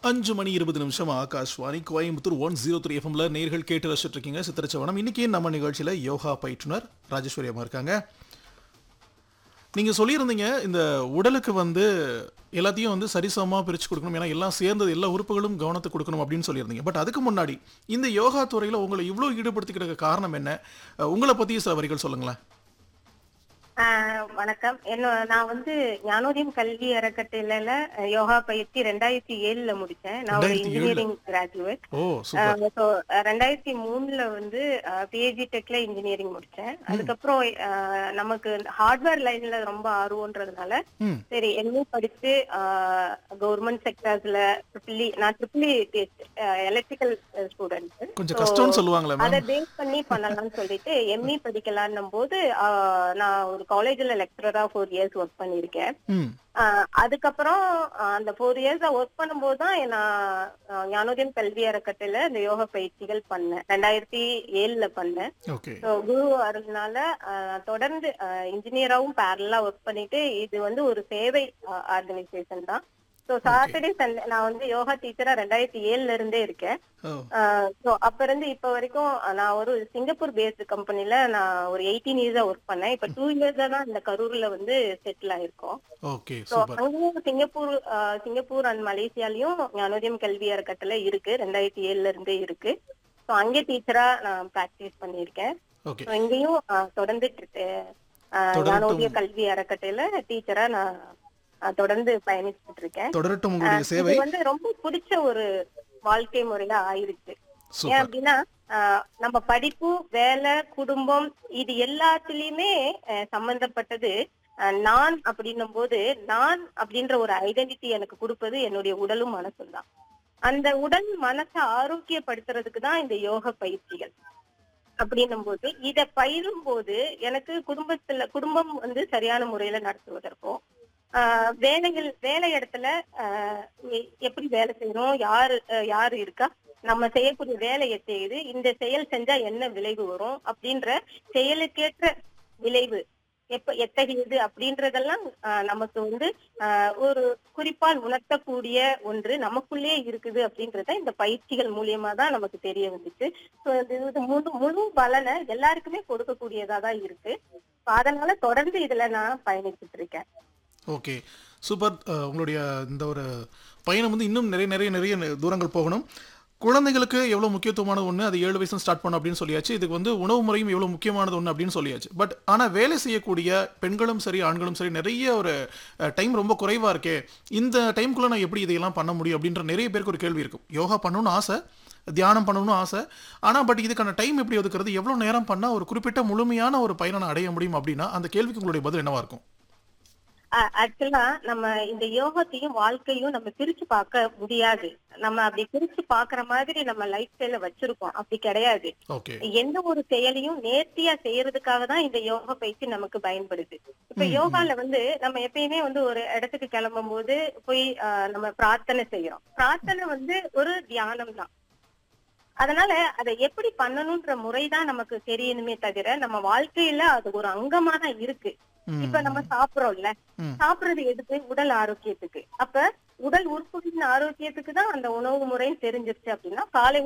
அஞ்சு மணி இருபது நிமிஷம் Akashvani Coimbatore one zero three எஃப்எம்ல நேர்கள் கேட்டு ரசிச்சுட்டு இருக்கீங்க சித்திரச்சவனம் இன்னைக்கு நம்ம நிகழ்ச்சியில யோகா பயிற்றுனர் ராஜேஸ்வரி அம்மா இருக்காங்க நீங்க சொல்லியிருந்தீங்க இந்த உடலுக்கு வந்து எல்லாத்தையும் வந்து சரிசமமா பிரிச்சு கொடுக்கணும் ஏன்னா எல்லாம் சேர்ந்தது எல்லா உறுப்புகளும் கவனத்தை கொடுக்கணும் அப்படின்னு சொல்லியிருந்தீங்க பட் அதுக்கு முன்னாடி இந்த யோகா துறையில உங்களை இவ்வளவு ஈடுபடுத்திக்கிற காரணம் என்ன அஹ் உங்களை பத்தி சில வரிகள் சொல்லுங்களேன் ஆஹ் வணக்கம் என்ன நான் வந்து ஞானோதயம் கல்வி அறக்கட்டளையில அஹ், யோகா பயிற்சி ரெண்டாயிரத்தி ஏழுல முடிச்சேன் நான் ஒரு 2007 engineering graduate oh super so ரெண்டாயிரத்தி மூணுல வந்து பிஹெச்டி டெக்ல இன்ஜினியரிங் முடிச்சேன் அதுக்கப்புறம் ஆஹ், நமக்கு ஹார்ட்வேர் லைன்ல ரொம்ப ஆர்வம்ன்றதுனால ம் சரி எம்ஏ படிச்சு கவர்மெண்ட் செக்டர்ஸ்ல ட்ரிபிள் நான் ட்ரிபிள் எலக்ட்ரிக்கல் ஸ்டூடெண்ட் கொஞ்சம் கஷ்டம்னு சொல்லுவாங்களே அதை மேம் பேஸ் பண்ணி பண்ணலாம்னு சொல்லிட்டு எம்இ படிக்கலான்னும் போது ஆஹ், நான் ஒரு காலேஜ்ல லெக்சரரா ஃபோர் இயர்ஸ் ஒர்க் பண்ணியிருக்கேன் ம் ஆஹ், அதுக்கப்புறம் ஆஹ், அந்த ஃபோர் இயர்ஸ் ஒர்க் பண்ணும்போது தான் நான் ஆஹ், ஞானோதயம் கல்வி அறக்கட்டளையில இந்த யோகா பயிற்சிகள் பண்ணேன் ரெண்டாயிரத்தி ஏழுல பண்ணேன் ஓகே So, குரு அருள்னால ஆஹ், தொடர்ந்து இன்ஜினியராவும் பேரலா ஒர்க் பண்ணிட்டு இது வந்து ஒரு சேவை ஆர்கனைசேஷன் தான் ஸோ சாட்டர்டே சண்டே நான் வந்து யோகா டீச்சரா ரெண்டாயிரத்தி ஏழுல இருந்தே இருக்கேன் ஓ ஸோ அப்ப இருந்து இப்ப வரைக்கும் நான் ஒரு சிங்கப்பூர் பேஸ்டு கம்பெனில நான் ஒரு எயிட்டீன் இயர்ஸா ஒர்க் பண்ணேன் இப்ப டூ இயர்ஸா தான் இந்த கரூர்ல வந்து செட்டில் ஆயிருக்கோம் ஓகே ஸோ சூப்பர் அங்கேயும் சிங்கப்பூர் ஆஹ், சிங்கப்பூர் அண்ட் மலேசியாலயும் ஞானோதயம் கல்வி அறக்கட்டளை இருக்கு ரெண்டாயிரத்தி ஏழுல இருந்தே இருக்கு ஸோ அங்கே டீச்சரா நான் ப்ராக்டிஸ் பண்ணியிருக்கேன் ஓகே ஸோ இங்கேயும் ஆஹ், தொடர்ந்து ஆஹ், தொடரட்டும். ஞானோதய கல்வி அறக்கட்டளையில டீச்சரா நான் ஆஹ், தொடர்ந்து பயணிச்சுட்டு இருக்கேன் தொடரட்டும் உங்களுடைய இது சேவை வந்து ரொம்ப பிடிச்ச ஒரு வாழ்க்கை முறையா ஆயிருச்சு ஏன் சூப்பர் அப்படின்னா ஆஹ், நம்ம படிப்பு வேலை குடும்பம் இது எல்லாத்துலயுமே ஆஹ், சம்பந்தப்பட்டது ஆஹ், நான் அப்படின்னும் போது நான் அப்படின்ற ஒரு ஐடென்டிட்டி எனக்கு கொடுப்பது என்னுடைய உடலும் மனசும் தான் அந்த உடல் மனசை ஆரோக்கியப்படுத்துறதுக்கு தான் இந்த யோக பயிற்சிகள் அப்படின்னும் போது இத பயிரும் போது எனக்கு குடும்பத்துல குடும்பம் வந்து சரியான முறையில நடத்துவதற்கும் ஆஹ் வேலைகள் வேலை இடத்துல ஆஹ் எ- எப்படி வேலை செய்யணும் யாரு அஹ் யாரு இருக்கா நம்ம செய்யக்கூடிய வேலையை செய்து இந்த செயல் செஞ்சா என்ன விளைவு வரும் அப்படின்ற செயலுக்கேற்ற விளைவு எப்ப எத்தகையது அப்படின்றதெல்லாம் ஆஹ் நமக்கு வந்து ஆஹ் ஒரு குறிப்பால் உணர்த்தக்கூடிய ஒன்று நமக்குள்ளே இருக்குது அப்படின்றத இந்த பயிற்சிகள் மூலியமா தான் நமக்கு தெரிய வந்துச்சு So, இது இது முழு முழு பலனை எல்லாருக்குமே கொடுக்கக்கூடியதா தான் இருக்கு So, அதனால தொடர்ந்து இதுல நான் பயணிச்சுட்டு இருக்கேன் ஓகே சூப்பர் அஹ், உங்களுடைய இந்த ஒரு பயணம் வந்து இன்னும் நிறைய நிறைய நிறைய நெ- தூரங்கள் போகணும் குழந்தைகளுக்கு எவ்வளோ முக்கியத்துவமானது ஒன்று அது ஏழு வயசுல ஸ்டார்ட் பண்ண அப்படின்னு சொல்லியாச்சு இதுக்கு வந்து உணவு முறையும் எவ்வளோ முக்கியமானது ஒன்று அப்படின்னு சொல்லியாச்சு பட் ஆனால் வேலை செய்யக்கூடிய பெண்களும் சரி ஆண்களும் சரி நிறைய ஒரு டைம் ரொம்ப குறைவாக இருக்கே இந்த டைம்குள்ளே நான் எப்படி இதையெல்லாம் பண்ண முடியும் அப்படின்ற நிறைய பேருக்கு ஒரு கேள்வி இருக்கும் யோகா பண்ணணும்னு ஆசை தியானம் பண்ணணும்னு ஆசை ஆனால் பட் இதுக்கான டைம் எப்படி ஒதுக்குறது எவ்வளோ நேரம் பண்ணால் ஒரு குறிப்பிட்ட முழுமையான ஒரு பயனை நான் அடைய முடியும் அப்படின்னா அந்த கேள்விக்கு உங்களுடைய பதில் என்னவா இருக்கும் ஆக்சுவலா நம்ம இந்த யோகத்தையும் வாழ்க்கையும் நம்ம பிரிச்சு பார்க்க முடியாது நம்ம அப்படி பிரிச்சு பார்க்கிற மாதிரி நம்ம லைஃப் ஸ்டைல வச்சிருக்கோம் அப்படி கிடையாது ஓகே எந்த ஒரு செயலையும் நேர்த்தியா செய்யறதுக்காக தான் இந்த யோகா பயிற்சி நமக்கு பயன்படுது இப்ப யோகால வந்து நம்ம எப்பயுமே வந்து ஒரு இடத்துக்கு கிளம்பும் போது போய் ஆஹ், நம்ம பிரார்த்தனை செய்யறோம் பிரார்த்தனை வந்து ஒரு தியானம் தான் அதனால அதை எப்படி பண்ணணும்ன்ற முறைதான் நமக்கு தெரியணுமே தவிர நம்ம வாழ்க்கையில அது ஒரு அங்கமா தான் இருக்கு ம். இப்ப நம்ம சாப்பிடுறோம்ல ம். சாப்பிடுறது எதுக்கு உடல் ஆரோக்கியத்துக்கு அப்ப உடல் உறுப்புகளின் ஆரோக்கியத்துக்கு தான் அந்த உணவு முறை தெரிஞ்சிருச்சு அப்படின்னா காலை